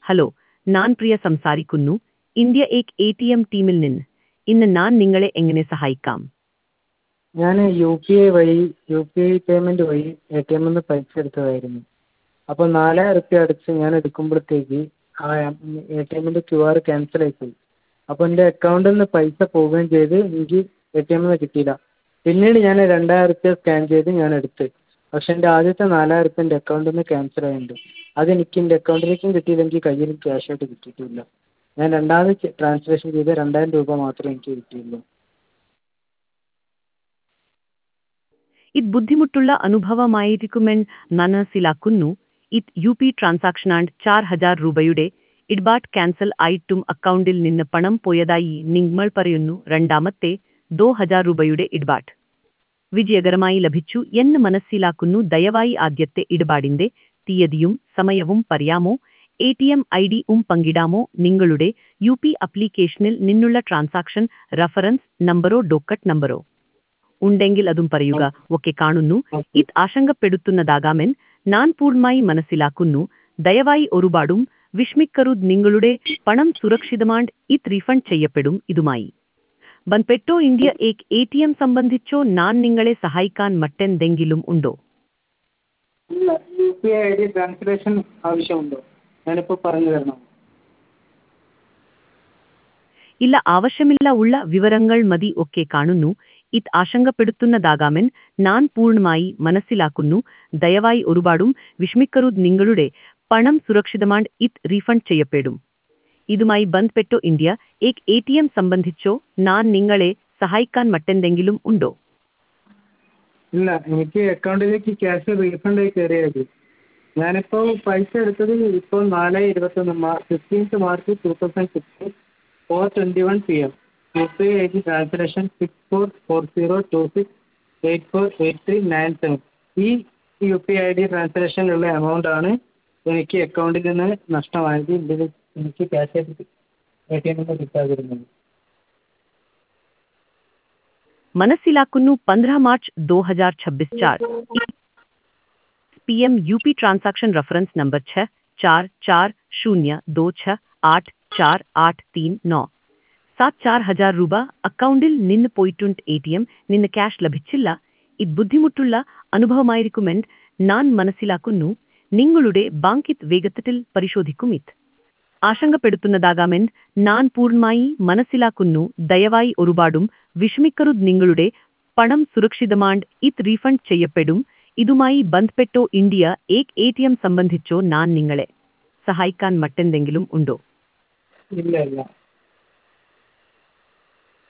hello ഞാൻ പ്രിയ സംസാരിക്കുന്നു India ഏക് എ ടി എം ടീമിൽ നിന്ന് ഇന്ന് ഞാൻ നിങ്ങളെ എങ്ങനെ സഹായിക്കാം ഞാൻ യു പി ഐ വഴി യു പി ഐ പേയ്മെൻറ്റ് വഴി എ ടി എമ്മിൽ നിന്ന് പൈസ എടുത്തതായിരുന്നു അപ്പോൾ നാലായിരം റുപ്യ അടച്ച് ഞാൻ എടുക്കുമ്പോഴത്തേക്ക് ആ എ ടി എമ്മിൻ്റെ ക്യു ആർ ക്യാൻസൽ ആയിപ്പോയി അപ്പോൾ എൻ്റെ അക്കൗണ്ടിൽ നിന്ന് പൈസ പോവുകയും ചെയ്ത് എനിക്ക് എ ടി എമ്മിൽ നിന്ന് കിട്ടിയില്ല പിന്നീട് ഞാൻ രണ്ടായിരം റുപ്യ സ്കാൻ ചെയ്ത് ഞാൻ എടുത്ത് പക്ഷേ എൻ്റെ ആദ്യത്തെ നാലായിരം റുപ്യ എൻ്റെ അക്കൗണ്ടിൽ നിന്ന് ക്യാൻസൽ ആയിട്ടുണ്ട് അതെനിക്ക് എൻ്റെ അക്കൗണ്ടിലേക്കും കിട്ടിയില്ല എനിക്ക് കയ്യിൽ ക്യാഷ് ആയിട്ട് കിട്ടിയിട്ടുമില്ല ഞാൻ രണ്ടാമത് ട്രാൻസാക്ഷൻ ചെയ്ത രണ്ടായിരം രൂപ മാത്രമേ എനിക്ക് കിട്ടിയുള്ളൂ ഇത് ബുദ്ധിമുട്ടുള്ള അനുഭവമായിരിക്കുമെന്ന് മനസ്സിലാക്കുന്നു ഇത് യു പി ട്രാൻസാക്ഷൻ ആൻഡ് ചാർ ഹജാർ രൂപയുടെ ഇടപാട് ക്യാൻസൽ ആയിട്ടും അക്കൗണ്ടിൽ നിന്ന് പണം പോയതായി നിങ്ങൾ പറയുന്നു രണ്ടാമത്തെ ദോ ഹജാർ രൂപയുടെ ഇടപാട് വിജയകരമായി ലഭിച്ചു എന്ന് മനസ്സിലാക്കുന്നു ദയവായി ആദ്യത്തെ ഇടപാടിന്റെ തീയതിയും സമയവും പറയാമോ എ ടി എം ഐ ഡിയും പങ്കിടാമോ നിങ്ങളുടെ യു പി അപ്ലിക്കേഷനിൽ നിന്നുള്ള ട്രാൻസാക്ഷൻ റഫറൻസ് നമ്പറോ ഡോക്കറ്റ് നമ്പറോ ഉണ്ടെങ്കിൽ അതും പറയുക ഒക്കെ കാണുന്നു ഇത് ആശങ്കപ്പെടുത്തുന്നതാകാമെന്ന് ഞാൻ പൂർണ്ണമായി മനസ്സിലാക്കുന്നു ദയവായി ഒരുപാടും വിസ്മിക്കരുത് നിങ്ങളുടെ പണം സുരക്ഷിതമാണ് ഇത് റീഫണ്ട് ചെയ്യപ്പെടും ഇതുമായി ബൻപെട്ടോ ഇന്ത്യ ഏക് എ ടി എം സംബന്ധിച്ചോ ഞാൻ നിങ്ങളെ സഹായിക്കാൻ മറ്റെന്തെങ്കിലും ഉണ്ടോ ഇല്ല U P I I D translation ആവശ്യമുണ്ടോ ഞാനിപ്പോൾ പറഞ്ഞു തരണോ ഇല്ല ആവശ്യമില്ല ഉള്ള വിവരങ്ങൾ മതി ഒക്കെ കാണുന്നു ഇത് ആശങ്കപ്പെടുത്തുന്നതാകാമെന്ന് ഞാൻ പൂർണ്ണമായി മനസ്സിലാക്കുന്നു ദയവായി ഒരുപാടും വിസ്മിക്കരുത് നിങ്ങളുടെ പണം സുരക്ഷിതമാണ് ഇത് റീഫണ്ട് ചെയ്യപ്പെടും ഇതുമായി ബന്ധപ്പെട്ടോ ഇന്ത്യ ഏക് എ ടി എം സംബന്ധിച്ചോ ഞാൻ നിങ്ങളെ സഹായിക്കാൻ മറ്റെന്തെങ്കിലും ഉണ്ടോ ഇല്ല എനിക്ക് അക്കൗണ്ടിലേക്ക് ക്യാഷ് റീഫണ്ട് ആയി കയറിയത് ഞാനിപ്പോൾ പൈസ എടുത്തത് ഇപ്പോൾ നാല് ഇരുപത്തൊന്ന് fifteenth March two thousand sixteen four twenty one P M U P I I D transaction six four four zero two six eight four eight three nine seven ഈ യു പി ഐ ഡി ട്രാൻസാക്ഷനിലുള്ള amount ആണ് എനിക്ക് അക്കൗണ്ടിൽ നിന്ന് നഷ്ടമായത് ഇതിൽ എനിക്ക് cash ആയിട്ട് എ ടി എമ്മിൽ നിന്ന് കിട്ടാതിരുന്നത് മനസ്സിലാക്കുന്നു പന്ത്രह മാർച്ച് दो हजार छब्बीस चार PM UPI transaction reference number छह चार चार शून्य दो छह आठ चार आठ तीन नौ സാത് ചാർ ഹജാർ രൂപ അക്കൗണ്ടിൽ നിന്ന് പോയിട്ടുണ്ട് എ ടി എം നിന്ന് ക്യാഷ് ലഭിച്ചില്ല ഇത് ബുദ്ധിമുട്ടുള്ള അനുഭവമായിരിക്കുമെന്ന് ഞാൻ മനസ്സിലാക്കുന്നു നിങ്ങളുടെ ബാങ്ക് ഇത് വേഗത്തിൽ പരിശോധിക്കും ഇത് ആശങ്കപ്പെടുത്തുന്നതാകാമെന്ന് ഞാൻ പൂർണ്ണമായി മനസ്സിലാക്കുന്നു ദയവായി ഒരുപാടും വിഷമിക്കരുത് നിങ്ങളുടെ പണം സുരക്ഷിതമാണ് ഇത് റീഫണ്ട് ചെയ്യപ്പെടും ഇതുമായി ബന്ധപ്പെട്ടോ ഇന്ത്യ ഏക് എ ടി എം സംബന്ധിച്ചോ ഞാൻ നിങ്ങളെ സഹായിക്കാൻ മറ്റെന്തെങ്കിലും ഉണ്ടോ ഇല്ല ഇല്ല